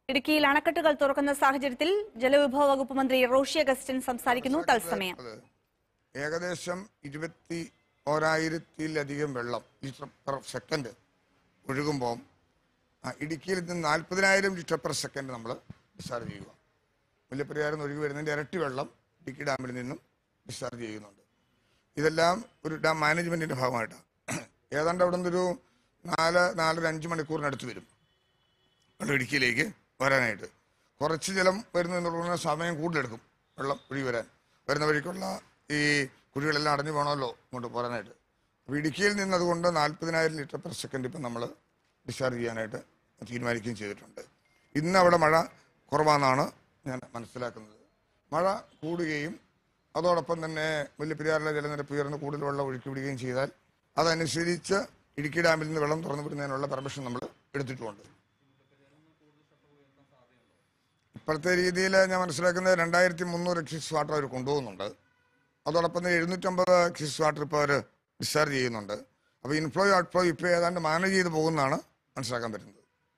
ഇടുക്കിയിൽ അണക്കെട്ടുകൾ തുറക്കുന്ന സാഹചര്യത്തിൽ ജലവിഭവ വകുപ്പ് മന്ത്രി റോഷി അഗസ്റ്റിൻ സംസാരിക്കുന്നു തത്സമയം അത് ഏകദേശം ഇരുപത്തി ഓരായിരത്തിലധികം വെള്ളം ലിറ്റർ പെർ സെക്കൻഡ് ഒഴുകുമ്പോൾ ആ, ഇടുക്കിയിൽ നിന്ന് നാൽപ്പതിനായിരം ലിറ്റർ പെർ സെക്കൻഡ് നമ്മൾ ഡിസ്ചാർജ് ചെയ്യുക മുല്ലപ്പെരിയാറിൽ നിന്ന് ഒഴുകി വരുന്നതിൻ്റെ ഇരട്ടി വെള്ളം ഇടുക്കി ഡാമിൽ നിന്നും ഡിസ്ചാർജ് ചെയ്യുന്നുണ്ട് ഇതെല്ലാം ഒരു ഡാം മാനേജ്മെൻറ്റിൻ്റെ ഭാഗമായിട്ടാണ് ഏതാണ്ട് അവിടെ നിന്നൊരു നാല് നാലര അഞ്ച് മണിക്കൂറിനടുത്ത് വരും വെള്ളം ഇടുക്കിയിലേക്ക് വരാനായിട്ട് കുറച്ച് ജലം വരുന്നു എന്നുള്ള സമയം കൂടുതലെടുക്കും വെള്ളം ഒഴുകി വരാൻ വരുന്ന വഴിക്കുള്ള ഈ കുഴികളെല്ലാം അടഞ്ഞു പോകണമല്ലോ ഇങ്ങോട്ട് പോരാനായിട്ട് അപ്പോൾ ഇടുക്കിയിൽ നിന്ന് അതുകൊണ്ട് നാൽപ്പതിനായിരം ലിറ്റർ പെർ സെക്കൻഡ് ഇപ്പം നമ്മൾ ഡിസ്ചാർജ് ചെയ്യാനായിട്ട് തീരുമാനിക്കുകയും ചെയ്തിട്ടുണ്ട് ഇന്ന് അവിടെ മഴ കുറവാണെന്നാണ് ഞാൻ മനസ്സിലാക്കുന്നത് മഴ കൂടുകയും അതോടൊപ്പം തന്നെ മുല്ലപ്പെരിയാറിലെ ജലനിരപ്പ് ഉയർന്ന് കൂടുതൽ വെള്ളം ഒഴുക്കി വിടുകയും ചെയ്താൽ അതനുസരിച്ച് ഇടുക്കി ഡാമിൽ നിന്ന് വെള്ളം തുറന്നു വിടുന്നതിനുള്ള പെർമിഷൻ നമ്മൾ എടുത്തിട്ടുമുണ്ട് ഇപ്പോഴത്തെ രീതിയിൽ ഞാൻ മനസ്സിലാക്കുന്നത് രണ്ടായിരത്തി മുന്നൂറ് എക്സിസ് വാട്ടർ അവർ കൊണ്ടുപോകുന്നുണ്ട് അതോടൊപ്പം തന്നെ എഴുന്നൂറ്റമ്പത് എക്സിസ് വാട്ടർ ഇപ്പോൾ അവർ ഡിസ്ചാർജ് ചെയ്യുന്നുണ്ട് അപ്പോൾ ഇൻഫ്ലോ ഔട്ട്ഫ്ലോ ഇപ്പോൾ ഏതാണ്ട് മാനേജ് ചെയ്ത് പോകുന്നതാണ് മനസ്സിലാക്കാൻ പറ്റുന്നത്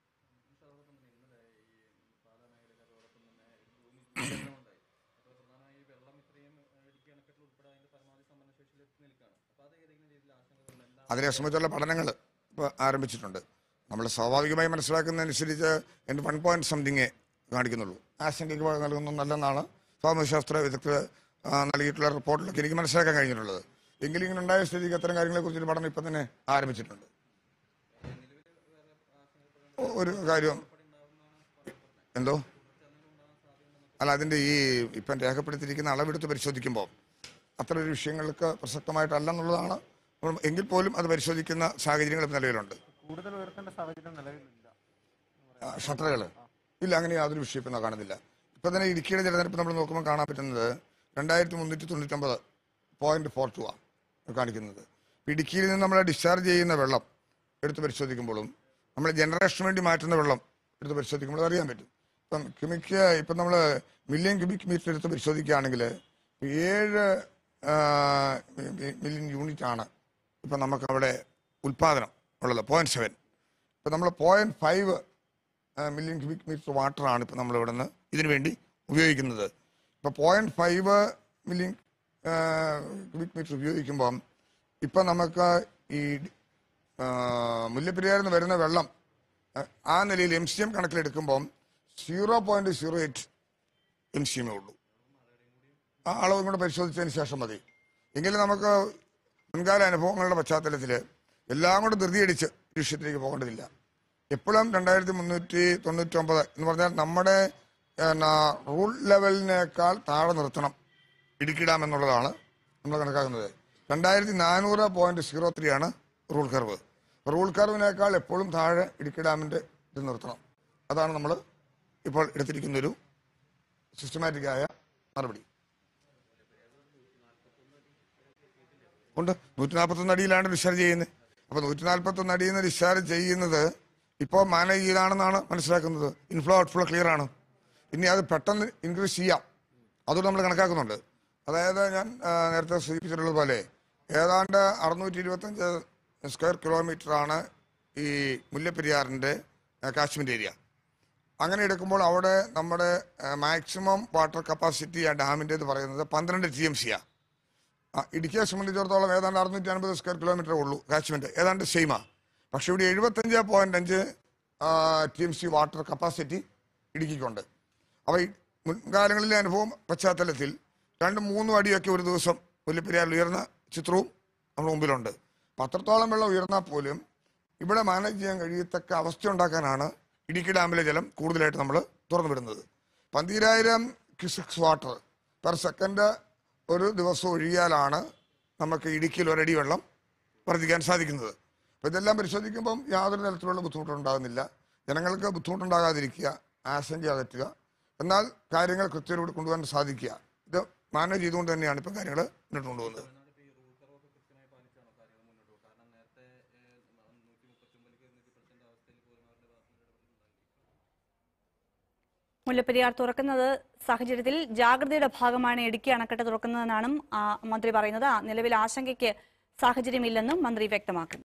അതിനെ സംബന്ധിച്ചുള്ള പഠനങ്ങൾ ഇപ്പോൾ ആരംഭിച്ചിട്ടുണ്ട് നമ്മൾ സ്വാഭാവികമായി മനസ്സിലാക്കുന്നതനുസരിച്ച് എൻ്റെ വൺ പോയിന്റ് സംതിങ്ങേ കാണിക്കുന്നുള്ളൂ ആശങ്കയ്ക്ക് നൽകുന്നതല്ലെന്നാണ് ഭൗമശാസ്ത്ര വിദഗ്ധർ ആ, നൽകിയിട്ടുള്ള റിപ്പോർട്ടിലൊക്കെ എനിക്ക് മനസ്സിലാക്കാൻ കഴിഞ്ഞിട്ടുള്ളത് എങ്കിലും ഇങ്ങനെ ഉണ്ടായ സ്ഥിതിക്ക് അത്തരം കാര്യങ്ങളെക്കുറിച്ചൊരു പഠനം ഇപ്പം തന്നെ ആരംഭിച്ചിട്ടുണ്ട് ഒ- ഒരു കാര്യം എന്തോ അല്ല അതിൻ്റെ ഈ ഇപ്പം രേഖപ്പെടുത്തിയിരിക്കുന്ന അളവെടുത്ത് പരിശോധിക്കുമ്പോൾ അത്ര ഒരു വിഷയങ്ങൾക്ക് പ്രസക്തമായിട്ടല്ലെന്നുള്ളതാണ് നമ്മൾ എങ്കിൽ പോലും അത് പരിശോധിക്കുന്ന സാഹചര്യങ്ങൾ ഇപ്പം നിലവിലുണ്ട് കൂടുതൽ ഉയർത്തേണ്ട സാഹചര്യം നിലവിലില്ല ഷട്ടറുകൾ ഇല്ല അങ്ങനെ യാതൊരു വിഷയം ഇപ്പം കാണുന്നില്ല ഇപ്പം തന്നെ ഇടുക്കിയുടെ ജലനിരപ്പ് നമ്മൾ നോക്കുമ്പോൾ കാണാൻ പറ്റുന്നത് രണ്ടായിരത്തി മുന്നൂറ്റി തൊണ്ണൂറ്റൊമ്പത് പോയിന്റ് ഫോർ ടു ആണ് കാണിക്കുന്നത് ഇടുക്കിയിൽ നിന്ന് നമ്മൾ ഡിസ്ചാർജ് ചെയ്യുന്ന വെള്ളം എടുത്ത് പരിശോധിക്കുമ്പോഴും നമ്മൾ ജനറേഷന് വേണ്ടി മാറ്റുന്ന വെള്ളം എടുത്ത് പരിശോധിക്കുമ്പോൾ അത് അറിയാൻ പറ്റും ഇപ്പം ക്യൂമിക്ക് ഇപ്പം നമ്മൾ മില്യൺ ക്യൂബിക് മീറ്റർ എടുത്ത് പരിശോധിക്കുകയാണെങ്കിൽ ഏഴ് മില്യൺ യൂണിറ്റ് ആണ് ഇപ്പം നമുക്ക് അവിടെ ഉൽപ്പാദനം ഉള്ളത് പോയിന്റ് സെവൻ ഇപ്പം നമ്മൾ point five million cubic metre വാട്ടറാണ് ഇപ്പം നമ്മൾ ഇവിടെ നിന്ന് ഇതിനു വേണ്ടി ഉപയോഗിക്കുന്നത് ഇപ്പോൾ point five million cubic metre ഉപയോഗിക്കുമ്പം ഇപ്പം നമുക്ക് ഈ ആ, മുല്ലപ്പെരിയാറിൽ നിന്ന് വരുന്ന വെള്ളം ആ, ആ നിലയിൽ എം സി എം കണക്കിലെടുക്കുമ്പം zero point zero eight M C എമ്മേ ഉള്ളൂ ആ അളവും കൂടെ പരിശോധിച്ചതിന് ശേഷം മതി എങ്കിലും നമുക്ക് മുൻകാല അനുഭവങ്ങളുടെ പശ്ചാത്തലത്തിൽ എല്ലാം കൂടെ ധൃതിയടിച്ച് ഈ വിഷയത്തിലേക്ക് പോകേണ്ടതില്ല എപ്പോഴും രണ്ടായിരത്തി മുന്നൂറ്റി തൊണ്ണൂറ്റൊമ്പത് എന്ന് പറഞ്ഞാൽ നമ്മുടെ എന്നാ, റൂൾ ലെവലിനേക്കാൾ താഴെ നിർത്തണം ഇടുക്കി ഡാം എന്നുള്ളതാണ് നമ്മൾ കണക്കാക്കുന്നത് രണ്ടായിരത്തി നാനൂറ് പോയിന്റ് സീറോ ത്രീ ആണ് റൂൾ കർവ് റൂൾ കർവിനേക്കാൾ എപ്പോഴും താഴെ ഇടുക്കി ഡാമിൻ്റെ ഇത് നിർത്തണം അതാണ് നമ്മൾ ഇപ്പോൾ എടുത്തിരിക്കുന്നൊരു സിസ്റ്റമാറ്റിക് ആയ നടപടി ഉണ്ട് നൂറ്റി നാൽപ്പത്തൊന്ന് അടിയിലാണ് ഡിസ്ചാർജ് ചെയ്യുന്നത് അപ്പോൾ നൂറ്റി നാൽപ്പത്തൊന്ന് അടിയിൽ നിന്ന് ഡിസ്ചാർജ് ചെയ്യുന്നത് ഇപ്പോൾ മാനേജ് ചെയ്താണെന്നാണ് മനസ്സിലാക്കുന്നത് ഇൻഫ്ലോ ഔട്ട്ഫ്ലോ ക്ലിയർ ആണ് ഇനി അത് പെട്ടെന്ന് ഇൻക്രീസ് ചെയ്യാം അതുകൊണ്ട് നമ്മൾ കണക്കാക്കുന്നുണ്ട് അതായത് ഞാൻ ആ, നേരത്തെ സൂചിപ്പിച്ചിട്ടുള്ളത് പോലെ ഏതാണ്ട് അറുന്നൂറ്റി ഇരുപത്തഞ്ച് സ്ക്വയർ കിലോമീറ്റർ ആണ് ഈ മുല്ലപ്പെരിയാറിൻ്റെ കാശ്മീർ ഏരിയ അങ്ങനെ എടുക്കുമ്പോൾ അവിടെ നമ്മുടെ മാക്സിമം വാട്ടർ കപ്പാസിറ്റി ആ ഡാമിൻ്റെ പറയുന്നത് പന്ത്രണ്ട് ടി എം സിയാണ് ആ, ഇടുക്കിയെ സംബന്ധിച്ചിടത്തോളം ഏതാണ്ട് അറുന്നൂറ്റി അൻപത് സ്ക്വയർ കിലോമീറ്റർ ഉള്ളൂ കാച്ച്മെന്റ് ഏതാണ്ട് സെയിമാ പക്ഷെ ഇവിടെ എഴുപത്തഞ്ച് പോയിന്റ് അഞ്ച് T M C water capacity ഇടുക്കിക്കുണ്ട് അപ്പോൾ ഈ മുൻകാലങ്ങളിലെ അനുഭവം പശ്ചാത്തലത്തിൽ രണ്ട് മൂന്നും അടിയൊക്കെ ഒരു ദിവസം മുല്ലപ്പെരിയാറിൽ ഉയർന്ന ചിത്രവും നമ്മുടെ മുമ്പിലുണ്ട് അപ്പം അത്രത്തോളം വെള്ളം ഉയർന്നാൽ പോലും ഇവിടെ മാനേജ് ചെയ്യാൻ കഴിയത്തക്ക അവസ്ഥ ഉണ്ടാക്കാനാണ് ഇടുക്കി ഡാമിലെ ജലം കൂടുതലായിട്ട് നമ്മൾ തുറന്നു വിടുന്നത് പന്തീരായിരം ക്യൂസിക്സ് വാട്ടർ പെർ സെക്കൻഡ് ഒരു ദിവസം ഒഴുകിയാലാണ് നമുക്ക് ഇടുക്കിയിൽ ഒരടി വെള്ളം വർദ്ധിക്കാൻ സാധിക്കുന്നത് അപ്പോൾ ഇതെല്ലാം പരിശോധിക്കുമ്പം യാതൊരു തരത്തിലുള്ള ബുദ്ധിമുട്ടുണ്ടാകുന്നില്ല ജനങ്ങൾക്ക് ബുദ്ധിമുട്ടുണ്ടാകാതിരിക്കുക ആശങ്ക അകറ്റുക എന്നാൽ കാര്യങ്ങൾ കൃത്യതയോട് കൊണ്ടുപോകാൻ സാധിക്കുക ഇത് മാനേജ് ചെയ്തുകൊണ്ട് തന്നെയാണ് ഇപ്പം കാര്യങ്ങൾ മുന്നോട്ട് കൊണ്ടുപോകുന്നത് മുല്ലപ്പെരിയാർ തുറക്കുന്നത് സാഹചര്യത്തിൽ ജാഗ്രതയുടെ ഭാഗമാണ് ഇടുക്കി അണക്കെട്ട് തുറക്കുന്നതെന്നാണ് ആ, മന്ത്രി പറയുന്നത് ആ, നിലവിൽ ആശങ്കയ്ക്ക് സാഹചര്യമില്ലെന്നും മന്ത്രി വ്യക്തമാക്കുന്നു